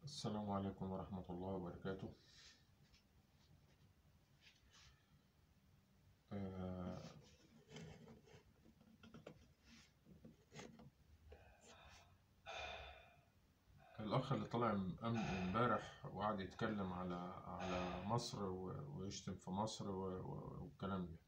السلام عليكم ورحمة الله وبركاته آه، الأخ اللي طلع أم- امبارح وقعد يتكلم على على مصر و- ويشتم في مصر و- و- والكلام ده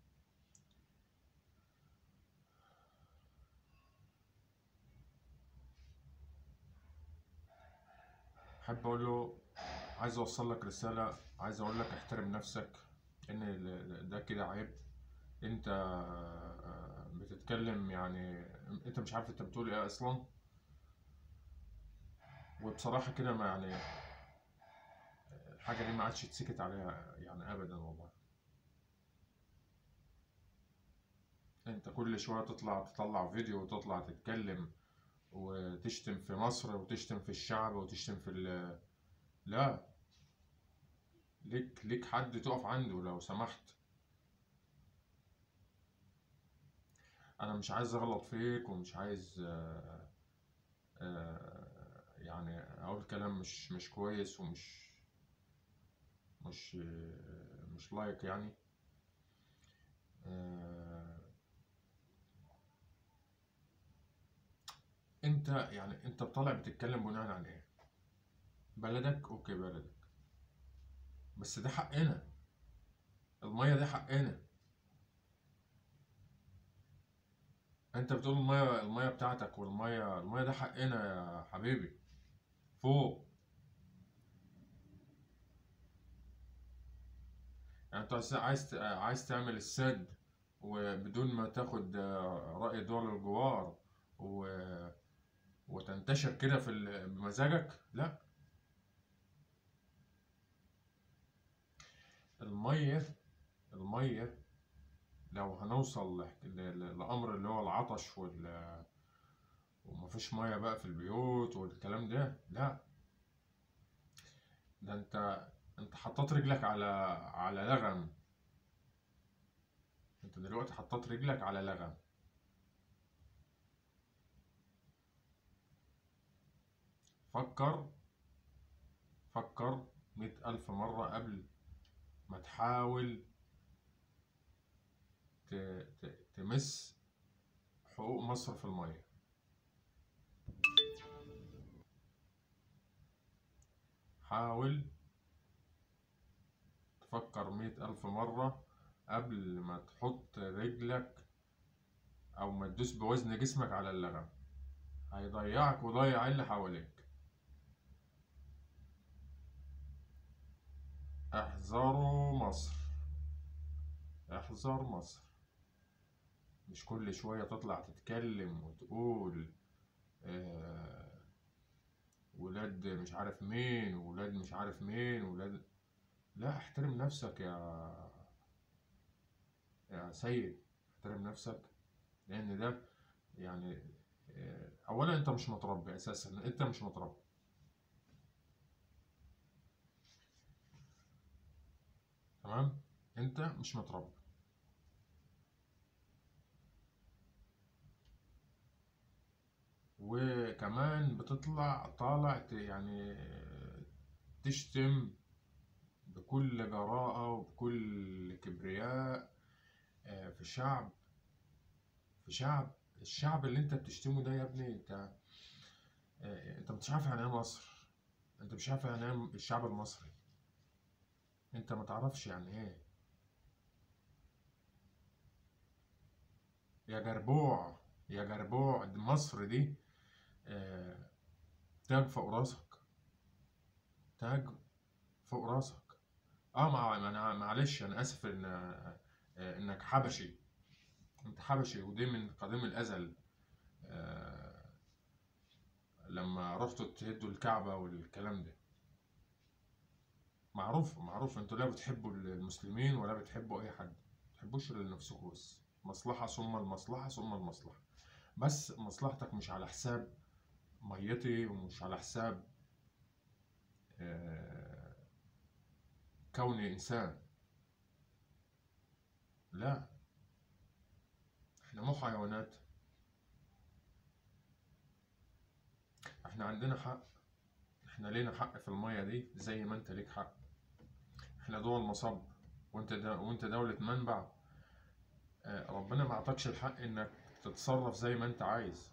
أحب أقول له عايز أوصل لك رسالة عايز أقول لك احترم نفسك إن ال- ده كده عيب أنت آه، بتتكلم يعني أنت مش عارف أنت بتقول إيه أصلا وبصراحة كده ما يعني الحاجة دي ما عادش تسكت عليها يعني أبدا والله أنت كل شوية تطلع تطلع فيديو وتطلع تتكلم وتشتم في مصر وتشتم في الشعب وتشتم في ال لا ليك ليك حد تقف عنده لو سمحت أنا مش عايز أغلط فيك ومش عايز آه، آه، يعني أقول كلام مش مش كويس ومش مش آه، مش لايك يعني آه، انت يعني انت طالع بتتكلم بناء على ايه بلدك اوكي بلدك بس ده حقنا المية ده حقنا انت بتقول المية المية بتاعتك والمية المية ده حقنا يا حبيبي فوق يعني انت عايز عايز عايز تعمل السد وبدون ما تاخد آه، رأي دول الجوار و... وتنتشر كده في ال- بمزاجك لا المية المية لو هنوصل لح- ل- ل- لأمر اللي هو العطش وال... ومفيش مية بقى في البيوت والكلام ده لا ده انت انت حطيت رجلك على على لغم انت دلوقتي حطيت رجلك على لغم فكر فكر مئة ألف مرة قبل ما تحاول ت... ت... تمس حقوق مصر في المية حاول تفكر مئة ألف مرة قبل ما تحط رجلك أو ما تدوس بوزن جسمك على اللغم هيضيعك ويضيع اللي حواليك احذروا مصر احذر مصر مش كل شوية تطلع تتكلم وتقول آه ولاد مش عارف مين ولاد مش عارف مين ولاد لا احترم نفسك يا يا سيد احترم نفسك لأن ده يعني آه، أولا أنت مش متربي أساسا أنت مش متربي تمام أنت مش متربي وكمان بتطلع طالع ت- يعني آه، تشتم بكل جراءة وبكل كبرياء آه، في شعب في شعب الشعب اللي انت بتشتمه ده يا ابني انت آه، انت مش عارف يعني ايه مصر انت مش عارف يعني ايه الشعب المصري انت ما تعرفش يعني ايه يا جربوع يا جربوع دي مصر دي آه، تاج فوق راسك تاج فوق راسك اه مع انا معلش انا اسف ان آه، انك حبشي انت حبشي ودي من قديم الازل آه، لما رحتوا تهدوا الكعبة والكلام ده معروف معروف انتوا لا بتحبوا المسلمين ولا بتحبوا اي حد ما بتحبوش الا لنفسكم بس مصلحة ثم المصلحة ثم المصلحة بس مصلحتك مش على حساب ميتي ومش على حساب آه، كوني انسان لا احنا مو حيوانات احنا عندنا حق احنا لينا حق في المية دي زي ما انت ليك حق احنا دول مصب وانت دا وانت دولة منبع آه، ربنا ما اعطاكش الحق انك تتصرف زي ما انت عايز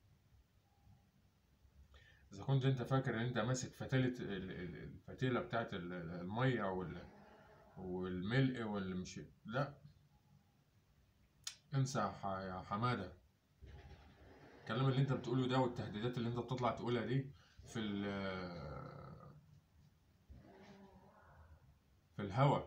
اذا كنت انت فاكر ان انت ماسك فتيلة ال- ال- الفتيلة بتاعت ال- المية وال والملء واللي مش لا انسى يا ح- يا حمادة الكلام اللي انت بتقوله ده والتهديدات اللي انت بتطلع تقولها دي في ال في الهوا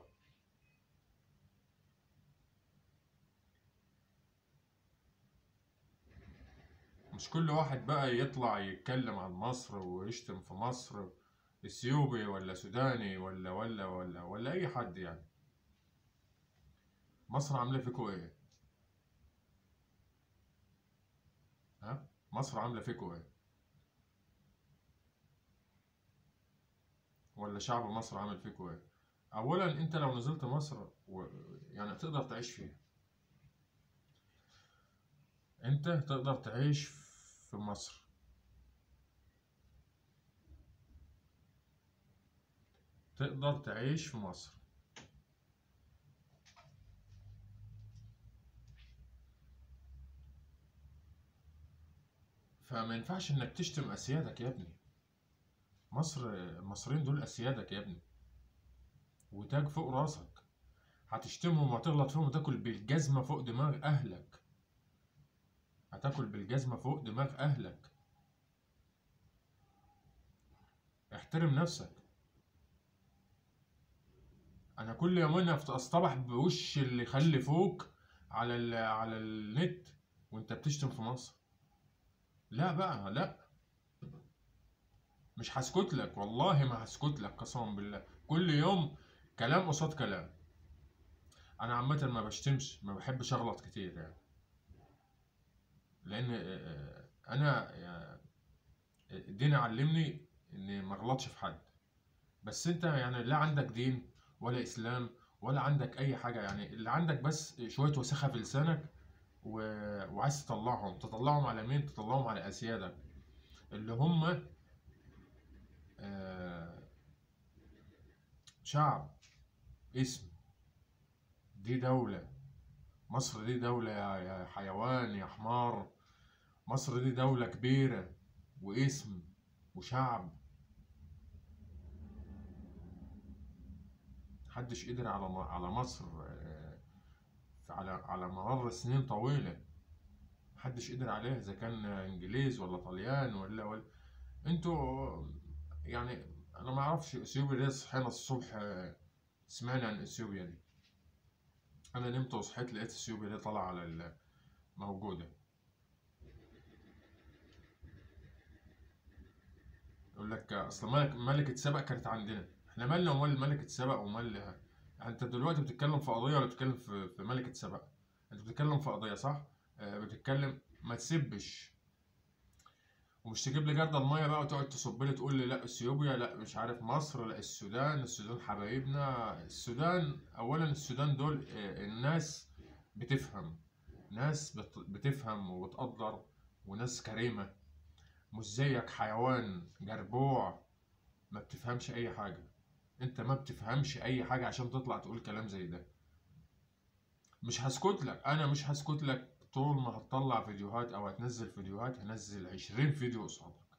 مش كل واحد بقى يطلع يتكلم عن مصر ويشتم في مصر اثيوبي ولا سوداني ولا ولا ولا ولا اي حد يعني مصر عامله فيكوا ايه ها مصر عامله فيكوا ايه ولا شعب مصر عامل فيكوا ايه اولا انت لو نزلت مصر و... يعني تقدر تعيش فيها انت تقدر تعيش في مصر تقدر تعيش في مصر فما ينفعش انك تشتم اسيادك يا ابني مصر المصريين دول اسيادك يا ابني وتاج فوق راسك هتشتمهم وهتغلط فيهم وتاكل بالجزمة فوق دماغ اهلك هتاكل بالجزمة فوق دماغ اهلك احترم نفسك انا كل يومين اصطبح بوش اللي خلفوك على ال... على النت وانت بتشتم في مصر لا بقى لا مش هسكت لك والله ما هسكت لك قسما بالله كل يوم كلام قصاد كلام انا عامه ما بشتمش ما بحبش اغلط كتير يعني لان آه، انا آه، الدين علمني اني ما اغلطش في حد بس انت يعني لا عندك دين ولا اسلام ولا عندك اي حاجه يعني اللي عندك بس شويه وسخه في لسانك و... وعايز تطلعهم تطلعهم على مين تطلعهم على اسيادك اللي هم آه، شعب اسم دي دولة مصر دي دولة يا يا حيوان يا حمار مصر دي دولة كبيرة واسم وشعب محدش قدر على م- على مصر آه، على على مر سنين طويلة محدش قدر عليها إذا كان إنجليز ولا طليان ولا ولا انتوا يعني أنا ما أعرفش إثيوبيا دي صحينا الصبح آه، سمعنا عن إثيوبيا دي أنا نمت وصحيت لقيت إثيوبيا دي طالعة على ال- موجودة يقول لك أصل ملك ملكة سبأ كانت عندنا إحنا مالنا ومال ملكة سبأ ومال يعني أنت دلوقتي بتتكلم في قضية ولا بتتكلم في في ملكة سبأ؟ أنت بتتكلم في قضية صح؟ آه، بتتكلم ما تسبش ومش تجيب لي جردل الميه بقى وتقعد تصب لي تقول لي لا اثيوبيا لا مش عارف مصر لا السودان السودان حبايبنا السودان اولا السودان دول آه، الناس بتفهم ناس بت- بتفهم وبتقدر وناس كريمة مش زيك حيوان جربوع ما بتفهمش اي حاجة انت ما بتفهمش اي حاجة عشان تطلع تقول كلام زي ده مش هسكت لك انا مش هسكت لك طول ما هتطلع فيديوهات او هتنزل فيديوهات هنزل عشرين فيديو قصادك